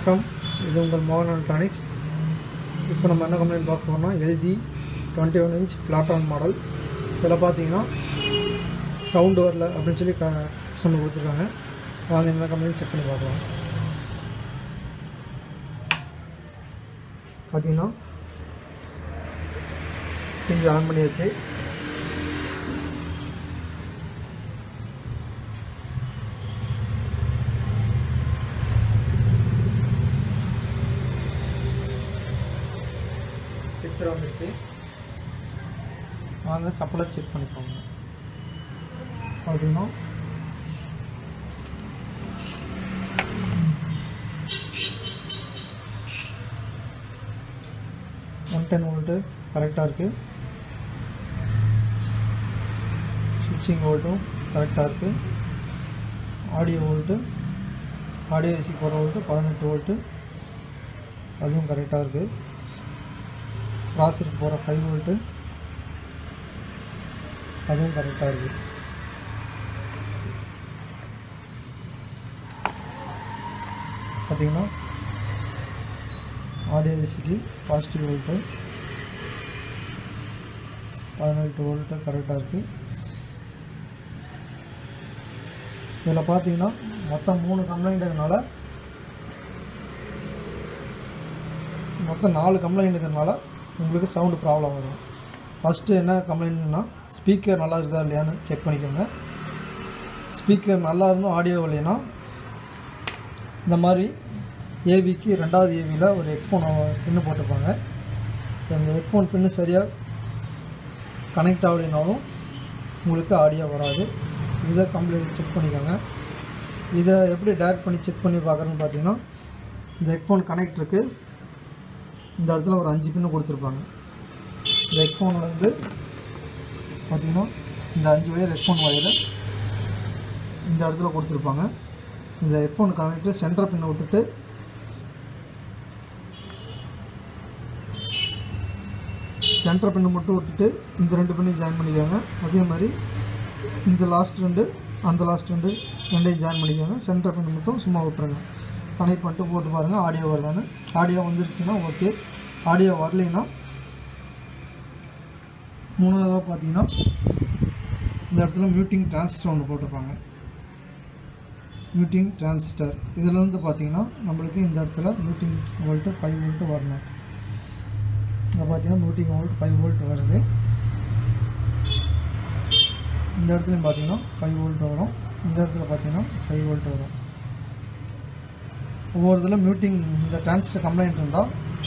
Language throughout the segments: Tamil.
வணக்கம் இது உங்கள் மோகன் எலக்ட்ரானிக்ஸ் இப்போ நம்ம என்ன கம்ப்ளைண்ட் பார்க்க போகிறோம்னா LG twenty one inch Flatron model இதில் பார்த்தீங்கன்னா சவுண்டு வரல அப்படின்னு சொல்லி கஸ்டமர் கொடுத்துருக்காங்க வாங்க என்ன கம்ப்ளைண்ட் செக் பண்ணி பார்க்கலாம் பார்த்தீங்கன்னா டிவி ஆன் பண்ணியாச்சு பிக்சர் வந்துருச்சு வாங்க சப்ளை செக் பண்ணிக்கோங்க பார்த்தீங்கன்னா ஒன் டென் வோல்ட்டு கரெக்டாக இருக்குது சுவிட்சிங் வோல்ட்டும் கரெக்டாக இருக்குது ஆடியோ வோல்ட்டு ஆடியோ ஏசி போகிற வோல்ட்டு பதினெட்டு வோல்ட்டு அதுவும் கரெக்டாக இருக்குது ப்ராசருக்கு போகிற ஃபைவ் வோல்ட்டு அதுவும் கரெக்டாக இருக்குது பார்த்தீங்கன்னா ஆடியோ ஏசிக்கு பாசிட்டிவ் வோல்ட்டு பதினெட்டு வோல்ட்டு கரெக்டாக இருக்குது இதில் பார்த்தீங்கன்னா மொத்தம் மூணு கம்ப்ளைண்ட்டுனால மொத்தம் நாலு கம்ப்ளைண்ட் இருக்கிறதுனால உங்களுக்கு சவுண்டு ப்ராப்ளம் வரும் ஃபஸ்ட்டு என்ன கம்ப்ளைண்ட்னா ஸ்பீக்கர் நல்லா இருக்குதா இல்லையான்னு செக் பண்ணிக்கோங்க ஸ்பீக்கர் நல்லா இருந்தும் ஆடியோ இல்லைன்னா இந்த மாதிரி ஏவிக்கு ரெண்டாவது ஏவியில் ஒரு ஹெட்ஃபோன் பின்னு போட்டிருப்பாங்க அந்த ஹெட்ஃபோன் பின்னு சரியாக கனெக்ட் ஆகலைனாலும் உங்களுக்கு ஆடியோ வராது இதை கம்ப்ளைண்ட் செக் பண்ணிக்கோங்க இதை எப்படி டேரக்ட் பண்ணி செக் பண்ணி பார்க்குறேன்னு பார்த்தீங்கன்னா இந்த ஹெட்ஃபோன் கனெக்ட் இருக்குது இந்த இடத்துல ஒரு அஞ்சு பின்னு கொடுத்துருப்பாங்க இந்த ஹெட்ஃபோனில் வந்து பார்த்திங்கன்னா இந்த அஞ்சு ஒயர் ஹெட்ஃபோன் ஒயர் இந்த இடத்துல கொடுத்துருப்பாங்க இந்த ஹெட்ஃபோன் கனெக்டர் சென்டர் பின்னை விட்டுட்டு சென்டர் பின்னை மட்டும் விட்டுட்டு இந்த ரெண்டு பின்னையும் ஜாயின் பண்ணிக்கோங்க அதே மாதிரி இந்த லாஸ்ட் ரெண்டு அந்த லாஸ்ட் ரெண்டு ரெண்டையும் ஜாயின் பண்ணிக்கோங்க சென்டர் பின் மட்டும் சும்மா விட்டுருங்க கனெக்ட் பண்ணிட்டு போட்டு பாருங்கள் ஆடியோ வருதான்னு ஆடியோ வந்துருச்சுன்னா ஓகே ஆடியோ வரலைன்னா மூணாவதாக பார்த்தீங்கன்னா இந்த இடத்துல மியூட்டிங் டிரான்சிஸ்டர் ஒன்று போட்டிருப்பாங்க மியூட்டிங் டிரான்சிஸ்டர் இதிலேருந்து பார்த்தீங்கன்னா நம்மளுக்கு இந்த இடத்துல மியூட்டிங் வோல்ட்டு ஃபைவ் வோல்ட்டு வரணும் இங்கே பார்த்தீங்கன்னா மியூட்டிங் வோல்ட் ஃபைவ் வோல்ட் வருது இந்த இடத்துலையும் பார்த்தீங்கன்னா ஃபைவ் வோல்ட் வரும் இந்த இடத்துல பார்த்தீங்கன்னா ஃபைவ் வோல்ட் வரும் ஒவ்வொரு இதில் மியூட்டிங் இந்த டிரான்சிஸ்டர் கம்ப்ளைண்ட் இருந்தால்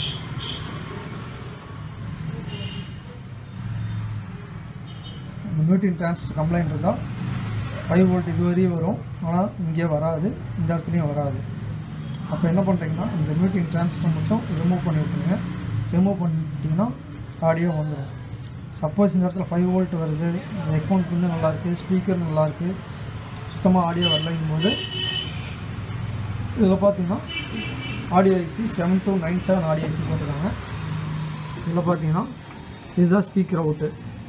இந்த மியூட்டிங் டிரான்சிஸ்டர் கம்ப்ளைண்ட் இருந்தால் ஃபைவ் வோல்ட் இது வரையும் வரும் ஆனால் இங்கே வராது இந்த இடத்துலையும் வராது அப்போ என்ன பண்ணுறீங்கன்னா இந்த மியூட்டிங் டிரான்சிஸ்டர் மட்டும் ரிமூவ் பண்ணி விட்டுருங்க ரிமூவ் பண்ணிட்டீங்கன்னா ஆடியோ வந்துடும் சப்போஸ் இந்த இடத்துல ஃபைவ் வோல்ட் வருது இந்த ஹெட்ஃபோன் பின்னு நல்லாயிருக்கு ஸ்பீக்கர் நல்லாயிருக்கு சுத்தமாக ஆடியோ வரலைங்கும் போது இதில் பார்த்தீங்கன்னா audio IC seven two nine seven audio IC போட்டிருக்காங்க இதில் பார்த்தீங்கன்னா இதுதான் ஸ்பீக்கர் அவுட்டு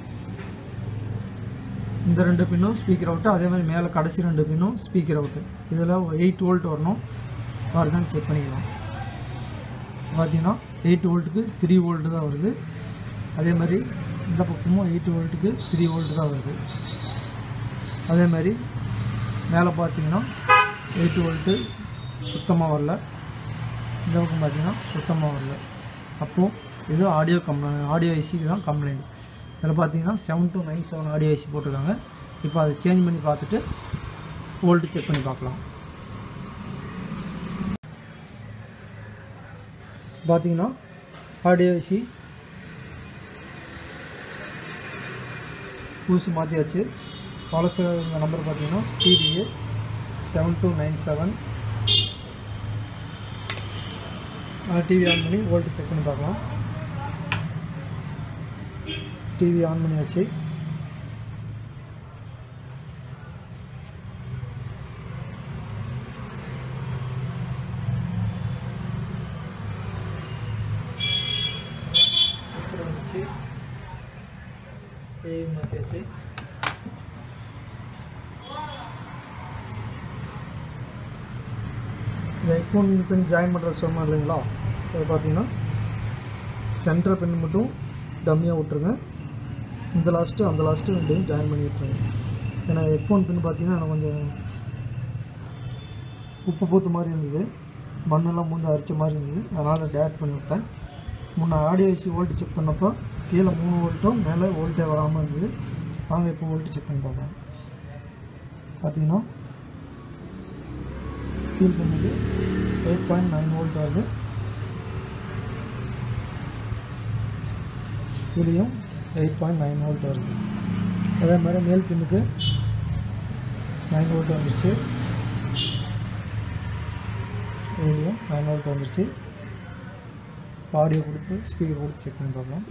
இந்த ரெண்டு பின்னும் ஸ்பீக்கர் அவுட்டு அதே மாதிரி மேலே கடைசி ரெண்டு பின்னும் ஸ்பீக்கர் அவுட்டு இதில் எயிட் வோல்ட் வரணும் வருதான்னு செக் பண்ணிக்கலாம் பார்த்தீங்கன்னா எயிட் வோல்ட்டுக்கு த்ரீ வோல்ட்டு தான் வருது அதே மாதிரி இந்த பக்கமும் எயிட் வோல்ட்டுக்கு த்ரீ வோல்ட்டு தான் வருது அதே மாதிரி மேலே பார்த்தீங்கன்னா எயிட் வோல்ட்டு சுத்தமாக வரல இந்த பக்கம் பார்த்தீங்கன்னா சுத்தமாக வரல அப்போது இது ஆடியோ கம்ப்ளை ஆடியோ ஐசிக்கு தான் கம்ப்ளைண்ட் இதில் பார்த்தீங்கன்னா seven two nine seven audio IC போட்டிருக்காங்க இப்போ அதை சேஞ்ச் பண்ணி பார்த்துட்டு வோல்ட்டு செக் பண்ணி பார்க்கலாம் பார்த்தீங்கன்னா ஆடியோ ஐசி புதுசு மாற்றியாச்சு பழசு நம்பர் பார்த்தீங்கன்னா TDA seven two nine seven TV on பண்ணி வோல்ட்டு செக் பண்ணி பார்க்கலாம் டிவி ஆன் பண்ணியாச்சு வந்துச்சு டிவி மாற்றியாச்சு இந்த ஹெட்ஃபோன் பின் ஜாயின் பண்ணுறது சொன்னோம் இல்லைங்களா அது பார்த்தீங்கன்னா சென்டர் பின் மட்டும் டம்மியாக விட்ருங்க இந்த லாஸ்ட்டு அந்த லாஸ்ட்டு ரெண்டையும் ஜாயின் பண்ணி விட்ருங்க ஏன்னா ஹெட்ஃபோன் பின் பார்த்தீங்கன்னா எனக்கு கொஞ்சம் உப்பு பூத்து மாதிரி இருந்தது மண்ணெல்லாம் மூந்து அரிச்ச மாதிரி இருந்தது அதனால் டேட் பண்ணி விட்டேன் முன்ன ஆடியோ ஐசி வோல்ட்டு செக் பண்ணப்போ கீழே மூணு வோல்ட்டும் மேலே வோல்ட்டே வராமல் இருந்தது வாங்க இப்போ வோல்ட்டு செக் பண்ணி பார்க்கலாம் பார்த்தீங்கன்னா ஃபீல் பண்ணுது எயிட் பாயிண்ட் நைன் வோல்ட் வருது இதுலேயும் எயிட் பாயிண்ட் நைன் வோல்ட் வருது அதே மாதிரி மேல் பின்னுக்கு நைன் வோல்ட் வந்துருச்சு இதுலேயும் நைன் வோல்ட் வந்துருச்சு ஆடியோ கொடுத்து ஸ்பீக்கர் கொடுத்து செக் பண்ணி பார்க்கலாம்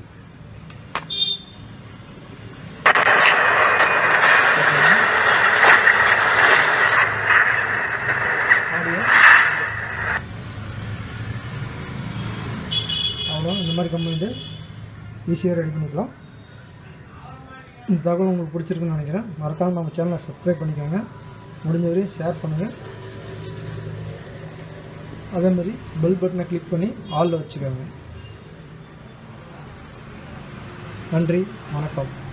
ஆடியோ அவ்வளோ இந்த மாதிரி கம்ப்ளைண்ட்டு ஈஸியாக ரெடி பண்ணிக்கலாம் இந்த தகவல் உங்களுக்கு பிடிச்சிருக்குன்னு நினைக்கிறேன் மறக்காமல் நம்ம சேனலை சப்ஸ்கிரைப் பண்ணிக்கோங்க முடிஞ்ச வரையும் ஷேர் பண்ணுங்கள் அதே மாதிரி பெல் பட்டனை கிளிக் பண்ணி ஆளில் வச்சுக்கோங்க நன்றி வணக்கம்